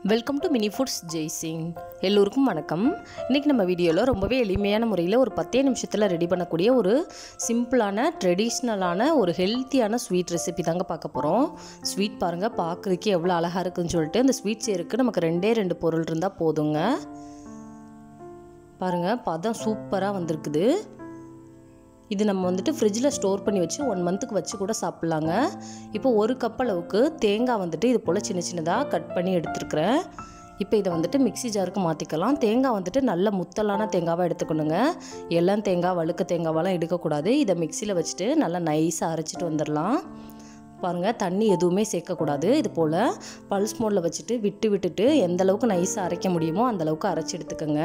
welcome to mini foods Jaisingh எல்லோருக்கும் வணக்கம் இன்றைக்கி நம்ம வீடியோவில் ரொம்பவே எளிமையான முறையில் ஒரு பத்தே நிமிஷத்தில் ரெடி பண்ணக்கூடிய ஒரு சிம்பிளான ட்ரெடிஷ்னலான ஒரு ஹெல்த்தியான ஸ்வீட் ரெசிபி தாங்க பார்க்க போகிறோம் ஸ்வீட் பாருங்கள் பார்க்குறதுக்கே எவ்வளோ அழகாக இருக்குன்னு சொல்லிட்டு இந்த ஸ்வீட் செய்யறதுக்கு நமக்கு ரெண்டே ரெண்டு பொருள் இருந்தால் போதுங்க பாருங்கள் பதம் சூப்பராக வந்திருக்குது இது நம்ம வந்துட்டு ஃப்ரிட்ஜில் ஸ்டோர் பண்ணி வச்சு ஒன் மந்த்துக்கு வச்சு கூட சாப்பிட்லாங்க இப்போ ஒரு கப் அளவுக்கு தேங்காய் வந்துட்டு இது போல் சின்ன சின்னதாக கட் பண்ணி எடுத்துருக்குறேன் இப்போ இதை வந்துட்டு மிக்ஸி ஜாருக்கு மாற்றிக்கலாம் தேங்காய் வந்துட்டு நல்ல முத்தலான தேங்காவாக எடுத்துக்கணுங்க எல்லாம் தேங்காய் வழுக்க தேங்காவெல்லாம் எடுக்கக்கூடாது இதை மிக்சியில் வச்சுட்டு நல்லா நைஸாக அரைச்சிட்டு வந்துடலாம் பாருங்கள் தண்ணி எதுவுமே சேர்க்கக்கூடாது இது போல் பல்ஸ் மோடில் வச்சுட்டு விட்டு விட்டுட்டு எந்த அளவுக்கு நைஸாக அரைக்க முடியுமோ அந்த அளவுக்கு அரைச்சி எடுத்துக்கோங்க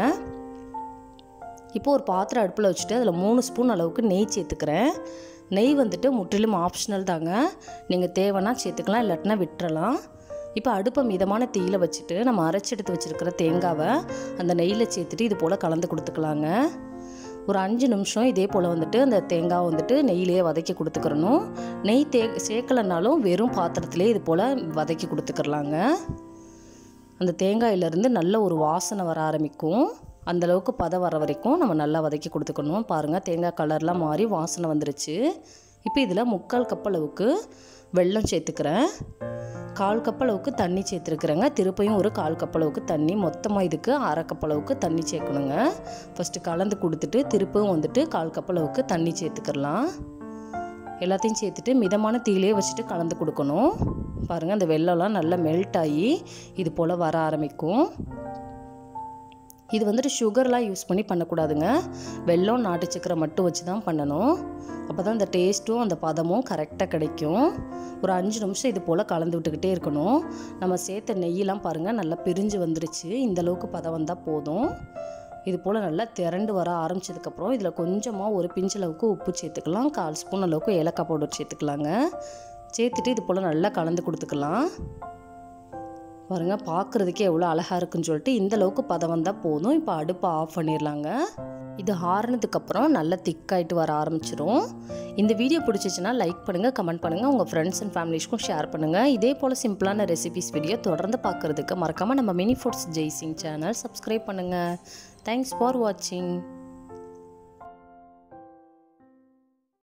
இப்போ ஒரு பாத்திரம் அடுப்பில் வச்சுட்டு அதில் மூணு ஸ்பூன் அளவுக்கு நெய் சேர்த்துக்கிறேன் நெய் வந்துட்டு முற்றிலும் ஆப்ஷனல் தாங்க நீங்கள் தேவைன்னா சேர்த்துக்கலாம் இல்லாட்டினா விட்டுறலாம் இப்போ அடுப்பை மிதமான தீயில் வச்சுட்டு நம்ம அரைச்சி எடுத்து வச்சுருக்கிற தேங்காவை அந்த நெய்யில் சேர்த்துட்டு இது போல் கலந்து கொடுத்துக்கலாங்க ஒரு அஞ்சு நிமிஷம் இதே போல் வந்துட்டு அந்த தேங்காய் வந்துட்டு நெய்யிலேயே வதக்கி கொடுத்துக்கிறணும் நெய் தே சேர்க்கலைனாலும் வெறும் பாத்திரத்திலே இது போல் வதக்கி கொடுத்துக்கிறலாங்க அந்த தேங்காயிலேருந்து நல்ல ஒரு வாசனை வர ஆரம்பிக்கும் அந்தளவுக்கு பதம் வர வரைக்கும் நம்ம நல்லா வதக்கி கொடுத்துக்கணும் பாருங்கள் தேங்காய் கலர்லாம் மாறி வாசனை வந்துருச்சு இப்போ இதில் முக்கால் கப் அளவுக்கு வெல்லம் சேர்த்துக்கிறேன் கால் கப் அளவுக்கு தண்ணி சேர்த்துருக்குறேங்க திருப்பியும் ஒரு கால் கப் அளவுக்கு தண்ணி மொத்தமாக இதுக்கு அரை கப் அளவுக்கு தண்ணி சேர்க்கணுங்க ஃபஸ்ட்டு கலந்து கொடுத்துட்டு திருப்பியும் வந்துட்டு கால் கப் அளவுக்கு தண்ணி சேர்த்துக்கிறலாம் எல்லாத்தையும் சேர்த்துட்டு மிதமான தீயிலே வச்சுட்டு கலந்து கொடுக்கணும் பாருங்கள் அந்த வெள்ளம்லாம் நல்லா மெல்ட் ஆகி இது போல் வர ஆரம்பிக்கும் இது வந்துட்டு சுகர்லாம் யூஸ் பண்ணி பண்ணக்கூடாதுங்க வெல்லம் நாட்டு சக்கரை மட்டும் வச்சு தான் பண்ணணும் அப்போ தான் அந்த டேஸ்ட்டும் அந்த பதமும் கரெக்டாக கிடைக்கும் ஒரு அஞ்சு நிமிஷம் இது போல் கலந்து விட்டுக்கிட்டே இருக்கணும் நம்ம சேர்த்த நெய்யெலாம் பாருங்கள் நல்லா பிரிஞ்சு வந்துருச்சு இந்த அளவுக்கு பதம் வந்தால் போதும் இது போல் நல்லா திரண்டு வர ஆரம்பிச்சதுக்கப்புறம் இதில் கொஞ்சமாக ஒரு பிஞ்சு அளவுக்கு உப்பு சேர்த்துக்கலாம் கால் ஸ்பூன் அளவுக்கு ஏலக்காய் பவுடர் சேர்த்துக்கலாங்க சேர்த்துட்டு இது போல் நல்லா கலந்து கொடுத்துக்கலாம் பாருங்கள் பார்க்குறதுக்கே எவ்வளோ அழகாக இருக்குன்னு சொல்லிட்டு இந்த அளவுக்கு பதம் வந்தால் போதும் இப்போ அடுப்பை ஆஃப் பண்ணிடலாங்க இது ஆறுனதுக்கப்புறம் நல்லா திக்காயிட்டு வர ஆரம்பிச்சிரும் இந்த வீடியோ பிடிச்சிச்சின்னா லைக் பண்ணுங்கள் கமெண்ட் பண்ணுங்கள் உங்கள் ஃப்ரெண்ட்ஸ் அண்ட் ஃபேமிலிஸ்க்கும் ஷேர் பண்ணுங்கள் இதே போல் சிம்பிளான ரெசிபிஸ் வீடியோ தொடர்ந்து பார்க்குறதுக்கு மறக்காமல் நம்ம mini foods Jaisingh channel subscribe பண்ணுங்கள் தேங்க்ஸ் ஃபார் வாட்சிங்